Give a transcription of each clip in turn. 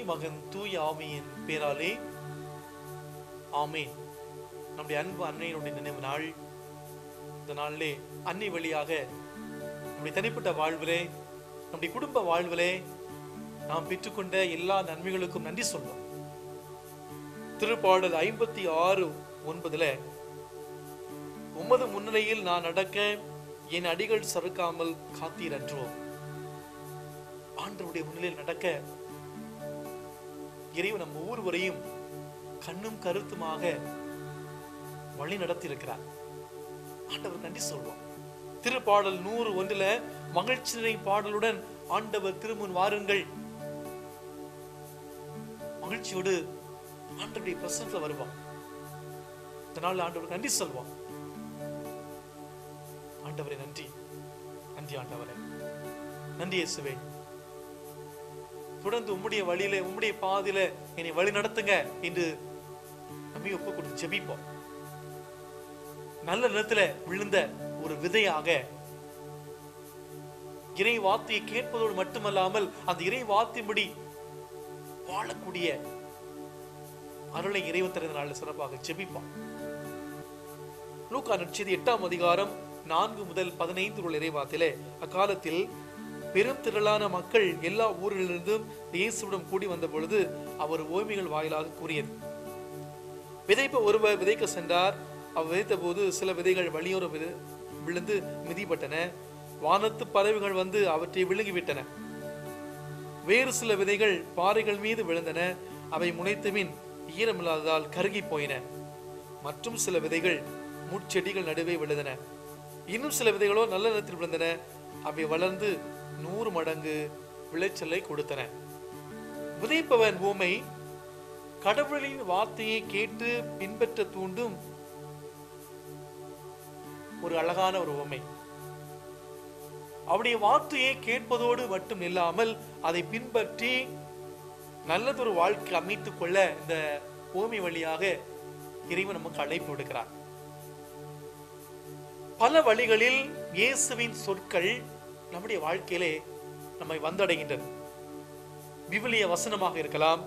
மகன் தூய ஆவியின் பேராலே ஆமென் நம்முடைய அன்பு அன்னையினுடைய நினைவு நாள் இந்த நாளிலே அன்னை வழியாக நம்முடைய தனிப்பட்ட வாழ்விலே நம்முடைய குடும்ப வாழ்விலே நாம் பெற்றுக்கொண்ட எல்லா நன்மைகளுக்கும் நன்றி சொல்வோம் திருப்பாடல் ஐம்பத்தி ஆறு ஒன்பதுல உமது முன்னிலையில் நான் நடக்க என் அடிகள் சறுக்காமல் காத்தீரன்றோ ஆண்டவருடைய முன்னிலையில் நடக்க இறைவன் நம்ம ஒவ்வொருவரையும் கண்ணும் கருத்துமாக வழி நடத்தி இருக்கிறார் ஆண்டவர் நன்றி சொல்வோம் திருப்பாடல் நூறு ஒன்றுல மகிழ்ச்சி நிறை பாடலுடன் ஆண்டவர் திருமுன் வாருங்கள் மகிழ்ச்சியோடு ஆண்டவருடைய பிரசனத்துல வருவோம் இதனால் ஆண்டவர் நன்றி சொல்வோம் ஆண்டவரே நன்றி நன்றி ஆண்டவரே நன்றி இயேசுவே தொடர்ந்து உம்முடைய வழியில உம்முடைய பாதையில என்னை வழி நடத்துங்க என்று நம்மை ஒப்பு கொடுத்து ஜெபிப்போம் நல்ல நிலத்துல விழுந்த ஒரு விதையாக இறை வார்த்தையை கேட்பதோடு மட்டுமல்லாமல் அந்த இறை வார்த்தையின்படி வாழக்கூடிய அருளை இறைவன் திறந்த நாளில் சிறப்பாக ஜெபிப்போம் லூக்கா நற்செய்தி எட்டாம் அதிகாரம் நான்கு முதல் பதினைந்து உள்ள இறைவாத்திலே அக்காலத்தில் பெரும் திரளான மக்கள் எல்லா ஊரிலிருந்தும் இயேசுவிடம் கூடி வந்த பொழுது அவர் ஓய்மைகள் வாயிலாக கூறியது விதைப்ப ஒருவர் விதைக்க சென்றார் அவர் விதைத்த போது சில விதைகள் வழியோர விழு விழுந்து மிதிப்பட்டன வானத்து பறவைகள் வந்து அவற்றை விழுங்கிவிட்டன வேறு சில விதைகள் பாறைகள் மீது விழுந்தன அவை முளைத்தபின் ஈரமில்லாததால் கருகி போயின மற்றும் சில விதைகள் முட்செடிகள் நடுவே விழுந்தன இன்னும் சில விதைகளோ நல்ல நிலத்தில் விழுந்தன அவை வளர்ந்து நூறு மடங்கு விளைச்சலை கொடுத்தன விதைப்பவன் ஊமை கடவுளின் வார்த்தையை கேட்டு பின்பற்ற தூண்டும் ஒரு அழகான ஒரு உவமை அவருடைய வார்த்தையை கேட்பதோடு மட்டும் இல்லாமல் அதை பின்பற்றி நல்லதொரு வாழ்க்கை அமைத்துக் கொள்ள இந்த ஓமை வழியாக இறைவன் நமக்கு அழைப்பு விடுக்கிறார் பல வழிகளில் இயேசுவின் சொற்கள் நம்முடைய வாழ்க்கையிலே நம்மை வந்தடைகின்றது விவிலிய வசனமாக இருக்கலாம்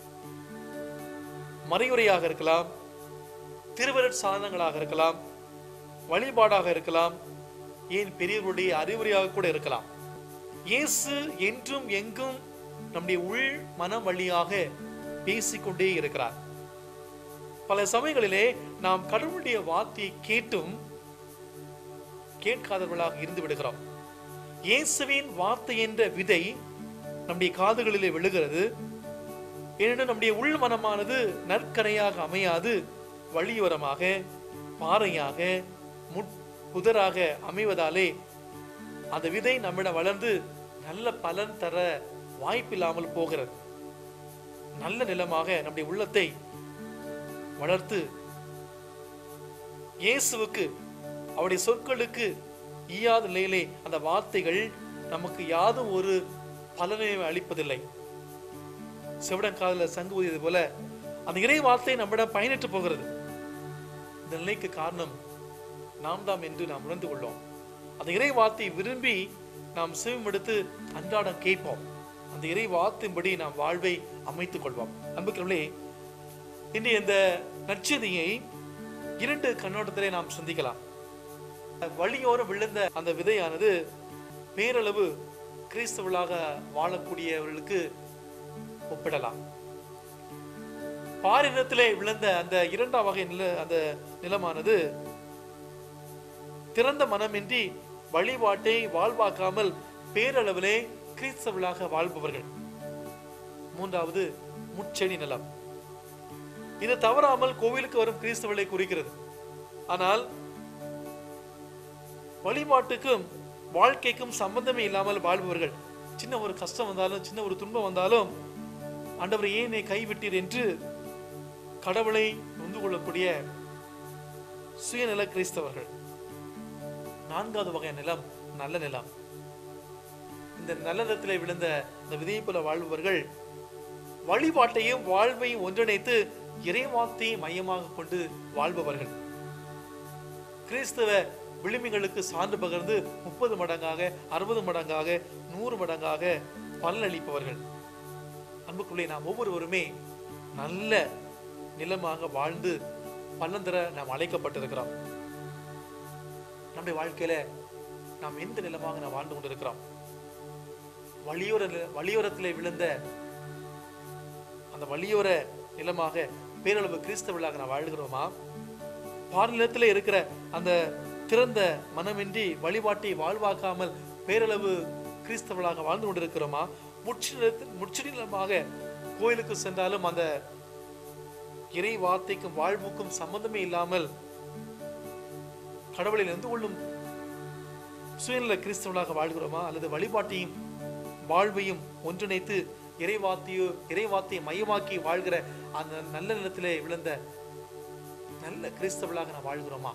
மறையுரையாக இருக்கலாம் திருவருட் சாதனங்களாக இருக்கலாம் வழிபாடாக இருக்கலாம் ஏன் பெரியவருடைய அறிவுரையாக கூட இருக்கலாம் இயேசு என்றும் எங்கும் நம்முடைய உள் மனம் வழியாக பேசிக்கொண்டே இருக்கிறார் பல சமயங்களிலே நாம் கடவுளுடைய வார்த்தையை கேட்டும் கேட்காதவர்களாக இருந்து விடுகிறோம் இயேசுவின் வார்த்தை என்ற விதை நம்முடைய காதுகளிலே விழுகிறது ஏனென்றால் நம்முடைய உள் மனமானது நற்கரையாக அமையாது வழியோரமாக பாறையாக முட் புதராக அமைவதாலே அந்த விதை நம்மிடம் வளர்ந்து நல்ல பலன் தர வாய்ப்பில்லாமல் போகிறது நல்ல நிலமாக நம்முடைய உள்ளத்தை வளர்த்து இயேசுவுக்கு அவருடைய சொற்களுக்கு ஈயாத நிலையிலே அந்த வார்த்தைகள் நமக்கு யாதும் ஒரு பலனை அளிப்பதில்லை செவிடங்காலில் சங்கு ஊதியது போல அந்த இறை வார்த்தை நம்மிடம் பயனற்று போகிறது இந்த நிலைக்கு காரணம் நாம் தாம் என்று நாம் உணர்ந்து கொள்ளோம் அந்த இறை வார்த்தை விரும்பி நாம் செவிமெடுத்து அன்றாடம் கேட்போம் அந்த இறை வார்த்தையின்படி நாம் வாழ்வை அமைத்துக் கொள்வோம் அன்புக்கிறவர்களே இன்று இந்த நற்செய்தியை இரண்டு கண்ணோட்டத்திலே நாம் சிந்திக்கலாம் வழியோரம் விழுந்த அந்த விதையானது பேரளவு கிறிஸ்தவர்களாக வாழக்கூடியவர்களுக்கு ஒப்பிடலாம் பாரினத்திலே விழுந்த அந்த இரண்டாம் வகை நில அந்த நிலமானது திறந்த மனமின்றி வழிபாட்டை வாழ்வாக்காமல் பேரளவிலே கிறிஸ்தவர்களாக வாழ்பவர்கள் மூன்றாவது முச்செடி நிலம் இது தவறாமல் கோவிலுக்கு வரும் கிறிஸ்தவர்களை குறிக்கிறது ஆனால் வழிபாட்டுக்கும் வாழ்க்கைக்கும் சம்பந்தமே இல்லாமல் வாழ்பவர்கள் சின்ன ஒரு கஷ்டம் வந்தாலும் சின்ன ஒரு துன்பம் வந்தாலும் ஆண்டவர் ஏன் என்னை கைவிட்டீர் என்று கடவுளை நொந்து கொள்ளக்கூடிய சுயநல கிறிஸ்தவர்கள் நான்காவது வகை நிலம் நல்ல நிலம் இந்த நல்ல நிலத்திலே விழுந்த இந்த விதையை போல வாழ்பவர்கள் வழிபாட்டையும் வாழ்வையும் ஒன்றிணைத்து இறைவார்த்தையை மையமாக கொண்டு வாழ்பவர்கள் கிறிஸ்தவ விளிம்புகளுக்கு சான்று பகிர்ந்து முப்பது மடங்காக அறுபது மடங்காக நூறு மடங்காக பலனளிப்பவர்கள் அன்புக்குள்ளே நாம் ஒவ்வொருவருமே நல்ல நிலமாக வாழ்ந்து பல்லந்தர நாம் அழைக்கப்பட்டிருக்கிறோம் நம்முடைய வாழ்க்கையில நாம் எந்த நிலமாக நாம் வாழ்ந்து கொண்டிருக்கிறோம் வழியோர நில- வழியோரத்திலே விழுந்த அந்த வழியோர நிலமாக பேரளவு கிறிஸ்தவர்களாக நாம் வாழ்கிறோமா பாரநிலத்தில் இருக்கிற அந்த திறந்த மனமின்றி வழிபாட்டை வாழ்வாக்காமல் பேரளவு கிறிஸ்தவர்களாக வாழ்ந்து கொண்டிருக்கிறோமா முற்றிடத்தில் முற்றிலுமாக கோயிலுக்கு சென்றாலும் அந்த இறை வார்த்தைக்கும் வாழ்வுக்கும் சம்பந்தமே இல்லாமல் கடவுளில் எந்த கொள்ளும் சுயநல கிறிஸ்தவர்களாக வாழ்கிறோமா அல்லது வழிபாட்டையும் வாழ்வையும் ஒன்றிணைத்து இறைவாத்தையோ இறைவாத்தையை மையமாக்கி வாழ்கிற அந்த நல்ல நிலத்திலே விழுந்த நல்ல கிறிஸ்தவர்களாக நாம் வாழ்கிறோமா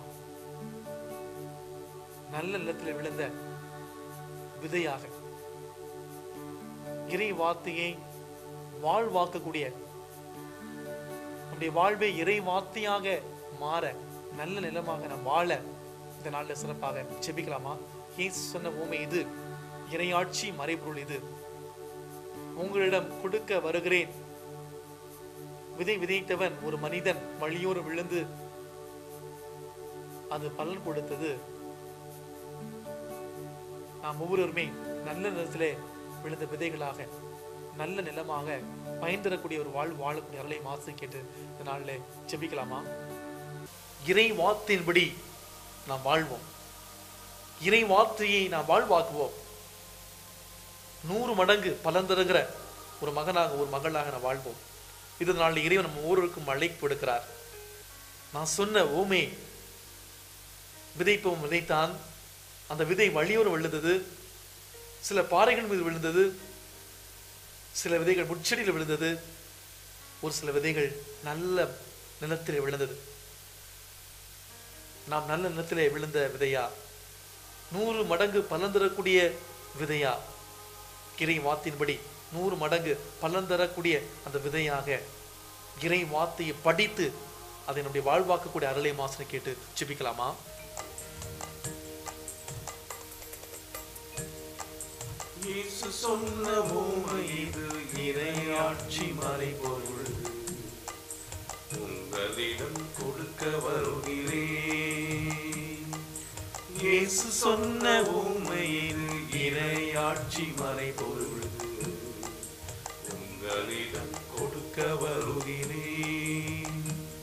நல்ல நிலத்திலே விழுந்த விதையாக இறை வார்த்தையை வாழ்வாக்கக்கூடிய நம்முடைய வாழ்வை இறை வார்த்தையாக மாற நல்ல நிலமாக நாம் வாழ இந்த நாள்ல சிறப்பாக செபிக்கலாமா இயேசு சொன்ன ஊமை இது இறையாட்சி மறைபொருள் இது உங்களிடம் கொடுக்க வருகிறேன் விதை விதைத்தவன் ஒரு மனிதன் வழியோடு விழுந்து அது பலன் கொடுத்தது நாம் ஒவ்வொருவருமே நல்ல நிலத்திலே விழுந்த விதைகளாக நல்ல நிலமாக பயன் தரக்கூடிய ஒரு வாழ் வாழக்கூடிய அருளை மாசு கேட்டு இந்த நாளில் செபிக்கலாமா இறை வார்த்தையின்படி நாம் வாழ்வோம் இறை வார்த்தையை நாம் வாழ்வாக்குவோம் நூறு மடங்கு பலன் தருகிற ஒரு மகனாக ஒரு மகளாக நாம் வாழ்வோம் இது நாளில் இறைவன் நம்ம ஒவ்வொருவருக்கும் அழைப்பு எடுக்கிறார் நான் சொன்ன ஓமே விதைப்பவன் விதைத்தான் அந்த விதை வழியோடு விழுந்தது சில பாறைகள் மீது விழுந்தது சில விதைகள் முச்செடியில் விழுந்தது ஒரு சில விதைகள் நல்ல நிலத்திலே விழுந்தது நாம் நல்ல நிலத்திலே விழுந்த விதையா நூறு மடங்கு பலன் தரக்கூடிய விதையா இறை வாத்தின்படி நூறு மடங்கு பலன் தரக்கூடிய அந்த விதையாக இறை வார்த்தையை படித்து அதை நம்முடைய வாழ்வாக்கக்கூடிய அருளை மாசனை கேட்டு ஜெபிக்கலாமா இயேசு சொன்ன ஊமை இது இறையாட்சி மறைபொருள் உங்களிடம் கொடுக்க வருகிறேன் இயேசு சொன்ன ஊமை இது இறையாட்சி மறைபொருள் உங்களிடம் கொடுக்க வருகிறேன்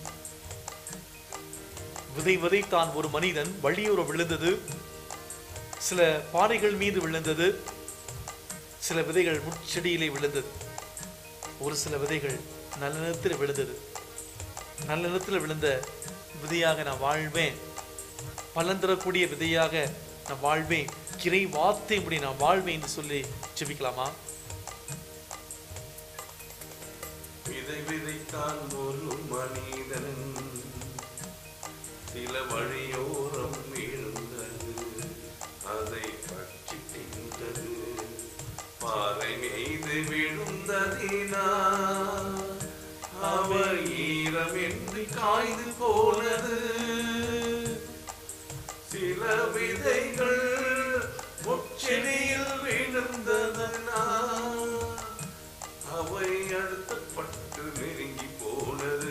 விதை விதைத்தான் ஒரு மனிதன் வழியோர விழுந்தது சில பாறைகள் மீது விழுந்தது சில விதைகள் முட்செடியிலே விழுந்தது ஒரு சில விதைகள் நல்ல நிலத்தில் விழுந்தது நல்ல நிலத்தில் விழுந்த விதையாக நான் வாழ்வேன் பலன் தரக்கூடிய விதையாக நான் வாழ்வேன் கிரை வார்த்தை முடி நான் வாழ்வேன் என்று சொல்லி ஜெபிக்கலாமா விதை விதைத்தான் ஒரு மனிதன் சில வழியோரம் விழுந்தது அதை கட்சி தின்றது பாறை மீது விழுந்ததினா அவர் ஈரமின்றி காய்ந்து போனது சில விதைகள் முச்செடியில் விழுந்ததனா அவை அடுத்தப்பட்டு நெருங்கி போனது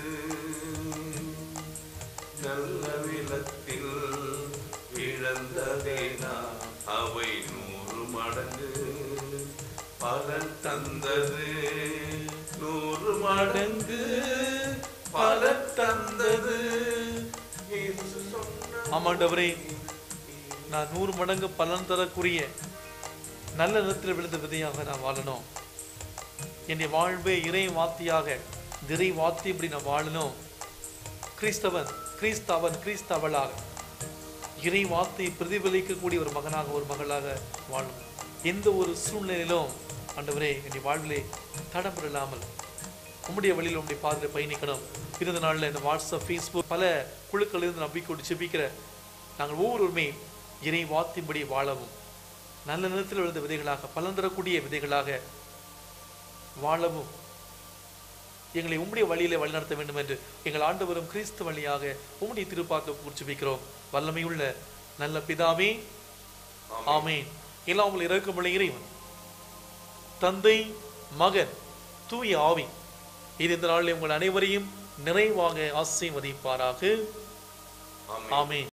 நல்ல நிலத்தில் இழந்ததேனா அவை நூறு மடங்கு பலன் தந்தது நூறு மடங்கு பலன் தந்தது இயேசு சொன்ன ஆமாண்டவரே நான் நூறு மடங்கு பலன் தரக்கூடிய நல்ல நிலத்தில் விழுந்த விதையாக நான் வாழணும் என்னுடைய வாழ்வே இறை வார்த்தையாக திரை வார்த்தை இப்படி நான் வாழணும் கிறிஸ்தவன் கிறிஸ்தவன் கிறிஸ்தவளாக இறை வார்த்தையை பிரதிபலிக்கக்கூடிய ஒரு மகனாக ஒரு மகளாக வாழும் எந்த ஒரு சூழ்நிலையிலும் ஆண்டவரே என்னுடைய வாழ்விலே தடம் இல்லாமல் உம்முடைய வழியில் உம்முடைய பாதையில் பயணிக்கணும் இருந்த நாளில் இந்த வாட்ஸ்அப் ஃபேஸ்புக் பல குழுக்கள் இருந்து நம்பிக்கொண்டு செபிக்கிற நாங்கள் ஒவ்வொருவருமே இறை வார்த்தையின்படி வாழவும் நல்ல நிலத்தில் விழுந்த விதைகளாக பலன் தரக்கூடிய விதைகளாக வாழவும் எங்களை உம்முடைய வழியிலே வழிநடத்த வேண்டும் என்று எங்கள் ஆண்டவரும் கிறிஸ்து வழியாக உம்முடைய திருப்பாக்க குறிச்சுபிக்கிறோம் வல்லமையுள்ள நல்ல பிதாவே ஆமென் எல்லாம் உங்களை இறக்கும் இறைவன் தந்தை மகன் தூய ஆவி இது இந்த நாளில் உங்கள் அனைவரையும் நிறைவாக ஆசீர்வதிப்பாராக ஆமென். ஆமென்